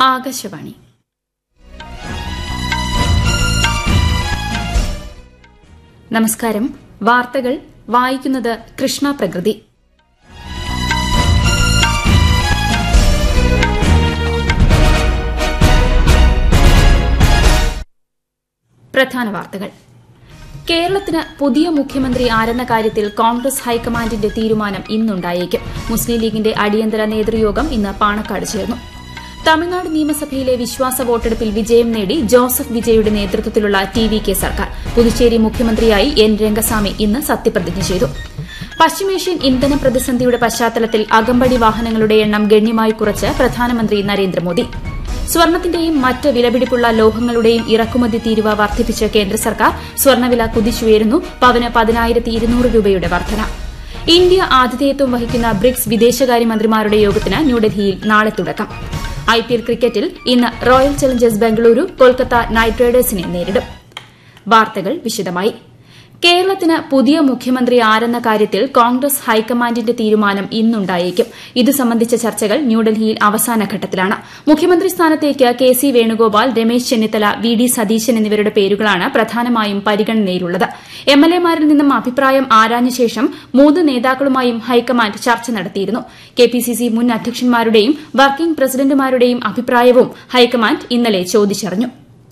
ആകാശവാണി നമസ്കാരം വാർത്തകൾ വായിക്കുന്നത് കൃഷ്ണ പ്രകൃതി പ്രധാന വാർത്തകൾ കേരളത്തിന് പുതിയ മുഖ്യമന്ത്രി ആരെന്ന കാര്യത്തിൽ കോൺഗ്രസ് ഹൈക്കമാൻഡിന്റെ തീരുമാനം ഇന്നുണ്ടായേക്കും മുസ്ലിം ലീഗിന്റെ അടിയന്തര നേതൃയോഗം ഇന്ന് പാണക്കാട് ചേർന്നു തമിഴ്നാട് നിയമസഭയിലെ വിശ്വാസ വോട്ടെടുപ്പിൽ വിജയം നേടി ജോസഫ് വിജയുടെ നേതൃത്വത്തിലുള്ള ടി വി കെ സർക്കാർ പുതുച്ചേരി മുഖ്യമന്ത്രിയായി എൻ രംഗസ്വാമി ഇന്ന് സത്യപ്രതിജ്ഞ ചെയ്തു പശ്ചിമേഷ്യൻ ഇന്ധന പ്രതിസന്ധിയുടെ പശ്ചാത്തലത്തിൽ അകമ്പടി വാഹനങ്ങളുടെ എണ്ണം ഗണ്യമായി കുറച്ച് പ്രധാനമന്ത്രി നരേന്ദ്രമോദി സ്വർണത്തിന്റെയും മറ്റ് വിലപിടിപ്പുള്ള ലോഹങ്ങളുടെയും ഇറക്കുമതി തീരുവ വർദ്ധിപ്പിച്ച് കേന്ദ്ര സർക്കാർ സ്വർണവില കുതിച്ചുയരുന്നു പവന് പതിനായിരത്തി ഇരുന്നൂറ് രൂപയുടെ വർധന ഇന്ത്യ ആതിഥേയത്വം വഹിക്കുന്ന ബ്രിക്സ് വിദേശകാര്യമന്ത്രിമാരുടെ യോഗത്തിന് ന്യൂഡൽഹിയിൽ നാളെ തുടക്കം ഐപിഎൽ ക്രിക്കറ്റിൽ ഇന്ന് royal challengers Bengaluru Kolkata knight റൈഡേഴ്സിനെ നേരിടും വാർത്തകൾ വിശദമായി കേരളത്തിന് പുതിയ മുഖ്യമന്ത്രി ആരെന്ന കാര്യത്തിൽ കോൺഗ്രസ് ഹൈക്കമാൻഡിന്റെ തീരുമാനം ഇന്നുണ്ടായേക്കും ഇത് സംബന്ധിച്ച ചർച്ചകൾ ന്യൂഡൽഹിയിൽ അവസാന ഘട്ടത്തിലാണ് മുഖ്യമന്ത്രി സ്ഥാനത്തേക്ക് K C Venugopal Ramesh Chennithala V D Satheesan എന്നിവരുടെ പേരുകളാണ് പ്രധാനമായും പരിഗണനയിലുള്ളത് എംഎൽഎമാരിൽ നിന്നും അഭിപ്രായം ആരാഞ്ഞ ശേഷം മൂന്ന് നേതാക്കളുമായും ഹൈക്കമാൻഡ് ചർച്ച നടത്തിയിരുന്നു കെപിസിസി മുൻ അധ്യക്ഷന്മാരുടെയും വർക്കിംഗ് പ്രസിഡന്റുമാരുടെയും അഭിപ്രായവും ഹൈക്കമാൻഡ് ഇന്നലെ ചോദിച്ചറിഞ്ഞു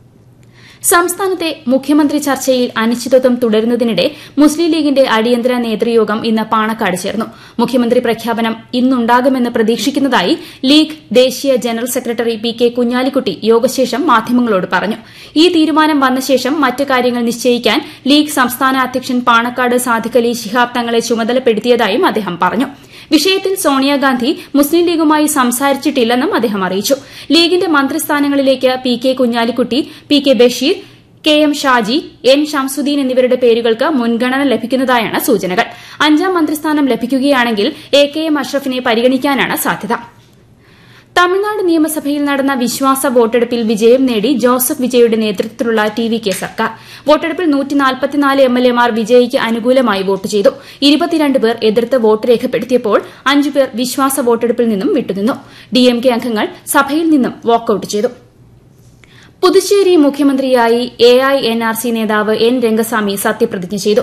സംസ്ഥാനത്തെ മുഖ്യമന്ത്രി ചർച്ചയിൽ അനിശ്ചിതത്വം തുടരുന്നതിനിടെ മുസ്ലിം ലീഗിന്റെ അടിയന്തര നേതൃയോഗം ഇന്ന് പാണക്കാട് ചേർന്നു മുഖ്യമന്ത്രി പ്രഖ്യാപനം ഇന്നുണ്ടാകുമെന്ന് പ്രതീക്ഷിക്കുന്നതായി ലീഗ് ദേശീയ general secretary P K Kunhalikutty യോഗശേഷം മാധ്യമങ്ങളോട് പറഞ്ഞു ഈ തീരുമാനം വന്ന ശേഷം മറ്റ് കാര്യങ്ങൾ നിശ്ചയിക്കാൻ ലീഗ് സംസ്ഥാന അധ്യക്ഷൻ പാണക്കാട് സാദിഖ് അലി ശിഹാബ് തങ്ങളെ ചുമതലപ്പെടുത്തിയതായും അദ്ദേഹം പറഞ്ഞു വിഷയത്തിൽ സോണിയാഗാന്ധി മുസ്ലിം ലീഗുമായി സംസാരിച്ചിട്ടില്ലെന്നും അദ്ദേഹം അറിയിച്ചു ലീഗിന്റെ മന്ത്രിസ്ഥാനങ്ങളിലേക്ക് P K Kunhalikutty P K Basheer K M Shaji N Shamsuddeen എന്നിവരുടെ പേരുകൾക്ക് മുൻഗണന ലഭിക്കുന്നതായാണ് സൂചനകൾ അഞ്ചാം മന്ത്രിസ്ഥാനം ലഭിക്കുകയാണെങ്കിൽ എ കെ എം അഷ്റഫിനെ പരിഗണിക്കാനാണ് സാധ്യത തമിഴ്നാട് നിയമസഭയിൽ നടന്ന വിശ്വാസ വോട്ടെടുപ്പിൽ വിജയം നേടി ജോസഫ് വിജയുടെ നേതൃത്വത്തിലുള്ള ടി വി കെ സർക്കാർ വോട്ടെടുപ്പിൽ എംഎൽഎമാർ വിജയിക്ക് അനുകൂലമായി വോട്ട് ചെയ്തു ഇരുപത്തിരണ്ട് പേർ എതിർത്ത് വോട്ട് രേഖപ്പെടുത്തിയപ്പോൾ അഞ്ചു പേർ വിശ്വാസ വോട്ടെടുപ്പിൽ നിന്നും വിട്ടുനിന്നു ഡിഎംകെ അംഗങ്ങൾ സഭയിൽ നിന്നും വാക്കൌട്ട് ചെയ്തു പുതുച്ചേരി മുഖ്യമന്ത്രിയായി A I N R C നേതാവ് എൻ രംഗസ്വാമി സത്യപ്രതിജ്ഞ ചെയ്തു